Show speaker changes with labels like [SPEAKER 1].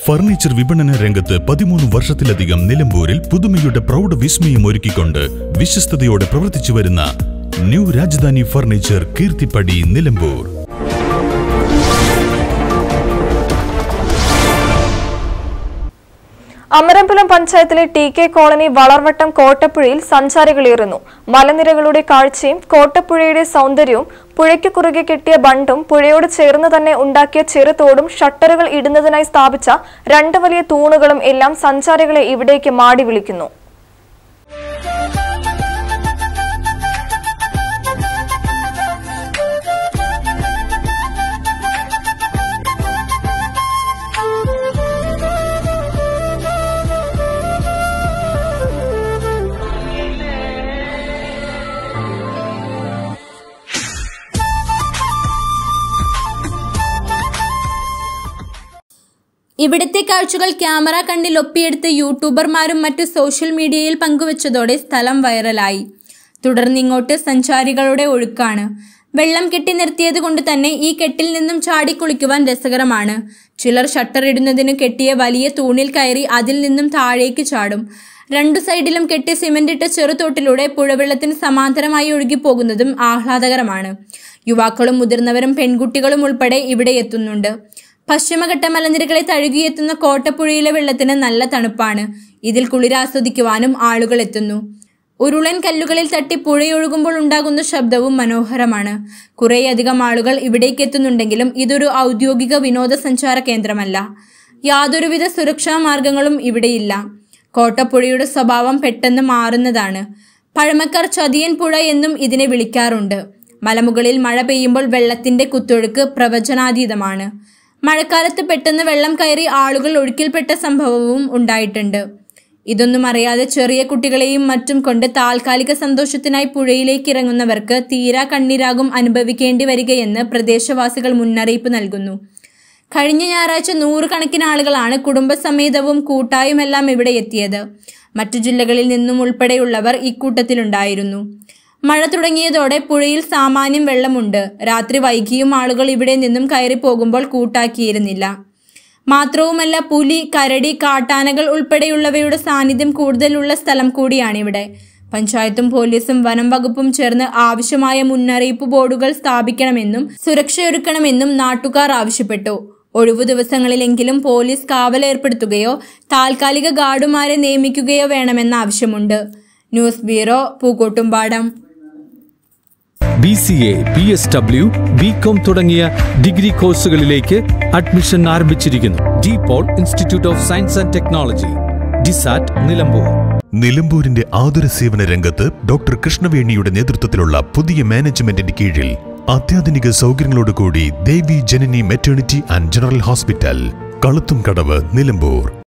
[SPEAKER 1] furniture വിപണന രംഗത്ത് പതിമൂന്ന് വർഷത്തിലധികം നിലമ്പൂരിൽ പുതുമയുടെ പ്രൗഢ വിസ്മയം ഒരുക്കിക്കൊണ്ട് വിശ്വസ്തയോടെ പ്രവർത്തിച്ചു വരുന്ന ന്യൂ രാജധാനി ഫർണിച്ചർ കീർത്തിപ്പടി നിലമ്പൂർ
[SPEAKER 2] അമരമ്പലം പഞ്ചായത്തിലെ ടി കെ കോളനി വളർവട്ടം കോട്ടപ്പുഴയിൽ സഞ്ചാരികളേറുന്നു മലനിരകളുടെ കാഴ്ചയും കോട്ടപ്പുഴയുടെ സൗന്ദര്യവും പുഴയ്ക്ക് കുറുകെ കെട്ടിയ ബണ്ടും പുഴയോട് ചേർന്ന് തന്നെ ഉണ്ടാക്കിയ ചെറുതോടും ഷട്ടറുകൾ ഇടുന്നതിനായി സ്ഥാപിച്ച രണ്ട് വലിയ തൂണുകളും എല്ലാം സഞ്ചാരികളെ ഇവിടേക്ക് മാടി വിളിക്കുന്നു
[SPEAKER 3] ഇവിടുത്തെ കാഴ്ചകൾ ക്യാമറ കണ്ണിൽ ഒപ്പിയെടുത്ത് യൂട്യൂബർമാരും മറ്റു സോഷ്യൽ മീഡിയയിൽ പങ്കുവച്ചതോടെ സ്ഥലം വൈറലായി തുടർന്ന് ഇങ്ങോട്ട് സഞ്ചാരികളുടെ ഒഴുക്കാണ് വെള്ളം കെട്ടി നിർത്തിയത് കൊണ്ട് തന്നെ ഈ കെട്ടിൽ നിന്നും ചാടിക്കുളിക്കുവാൻ രസകരമാണ് ചിലർ ഷട്ടർ ഇടുന്നതിന് കെട്ടിയ വലിയ തൂണിൽ കയറി അതിൽ നിന്നും താഴേക്ക് ചാടും രണ്ടു സൈഡിലും കെട്ടി സിമന്റ് ഇട്ട ചെറുതോട്ടിലൂടെ പുഴവെള്ളത്തിന് സമാന്തരമായി ഒഴുകിപ്പോകുന്നതും ആഹ്ലാദകരമാണ് യുവാക്കളും മുതിർന്നവരും പെൺകുട്ടികളും ഉൾപ്പെടെ ഇവിടെ എത്തുന്നുണ്ട് പശ്ചിമഘട്ട മലനിരകളെ തഴുകിയെത്തുന്ന കോട്ടപ്പുഴയിലെ വെള്ളത്തിന് നല്ല തണുപ്പാണ് ഇതിൽ കുളിരാസ്വദിക്കുവാനും ആളുകൾ എത്തുന്നു ഉരുളൻ കല്ലുകളിൽ തട്ടി പുഴയൊഴുകുമ്പോൾ ഉണ്ടാകുന്ന ശബ്ദവും മനോഹരമാണ് കുറേയധികം ആളുകൾ ഇവിടേക്ക് എത്തുന്നുണ്ടെങ്കിലും ഇതൊരു ഔദ്യോഗിക വിനോദസഞ്ചാര കേന്ദ്രമല്ല യാതൊരുവിധ സുരക്ഷാ മാർഗങ്ങളും ഇവിടെയില്ല കോട്ടപ്പുഴയുടെ സ്വഭാവം പെട്ടെന്ന് മാറുന്നതാണ് പഴമക്കാർ ചതിയൻ പുഴ എന്നും ഇതിനെ വിളിക്കാറുണ്ട് മലമുകളിൽ മഴ പെയ്യുമ്പോൾ വെള്ളത്തിന്റെ കുത്തൊഴുക്ക് പ്രവചനാതീതമാണ് മഴക്കാലത്ത് പെട്ടെന്ന് വെള്ളം കയറി ആളുകൾ ഒഴുക്കിൽപ്പെട്ട സംഭവവും ഉണ്ടായിട്ടുണ്ട് ഇതൊന്നും അറിയാതെ ചെറിയ കുട്ടികളെയും മറ്റും കൊണ്ട് താൽക്കാലിക സന്തോഷത്തിനായി പുഴയിലേക്ക് ഇറങ്ങുന്നവർക്ക് തീരാ കണ്ണീരാകും അനുഭവിക്കേണ്ടി വരികയെന്ന് പ്രദേശവാസികൾ മുന്നറിയിപ്പ് നൽകുന്നു കഴിഞ്ഞ ഞായറാഴ്ച നൂറുകണക്കിന് ആളുകളാണ് കുടുംബസമേതവും കൂട്ടായുമെല്ലാം ഇവിടെ എത്തിയത് മറ്റു ജില്ലകളിൽ നിന്നും ഉൾപ്പെടെയുള്ളവർ ഇക്കൂട്ടത്തിലുണ്ടായിരുന്നു മഴ തുടങ്ങിയതോടെ പുഴയിൽ സാമാന്യം വെള്ളമുണ്ട് രാത്രി വൈകിയും ആളുകൾ ഇവിടെ നിന്നും കയറി പോകുമ്പോൾ കൂട്ടാക്കിയിരുന്നില്ല മാത്രവുമല്ല പുലി കരടി കാട്ടാനകൾ ഉൾപ്പെടെയുള്ളവയുടെ സാന്നിധ്യം കൂടുതലുള്ള സ്ഥലം കൂടിയാണിവിടെ പഞ്ചായത്തും പോലീസും വനം വകുപ്പും ചേർന്ന് ആവശ്യമായ മുന്നറിയിപ്പ് ബോർഡുകൾ സ്ഥാപിക്കണമെന്നും സുരക്ഷയൊരുക്കണമെന്നും നാട്ടുകാർ ആവശ്യപ്പെട്ടു ഒഴിവു ദിവസങ്ങളിലെങ്കിലും പോലീസ് കാവലേർപ്പെടുത്തുകയോ താൽക്കാലിക ഗാർഡുമാരെ നിയമിക്കുകയോ വേണമെന്ന ആവശ്യമുണ്ട് news bureau Pookkottumpadam
[SPEAKER 4] B C A B S W B com തുടങ്ങിയ ഡിഗ്രി കോഴ്സുകളിലേക്ക് അഡ്മിഷൻ ആരംഭിച്ചിരിക്കുന്നു De Paul institute of science and technology ഡിസാറ്റ് നിലമ്പൂർ
[SPEAKER 1] നിലമ്പൂരിന്റെ ആതുര സേവന രംഗത്ത് ഡോക്ടർ കൃഷ്ണവേണിയുടെ നേതൃത്വത്തിലുള്ള പുതിയ മാനേജ്മെന്റിന്റെ കീഴിൽ അത്യാധുനിക സൗകര്യങ്ങളോടുകൂടി Devi Janani maternity and general hospital കളുത്തും കടവ് നിലമ്പൂർ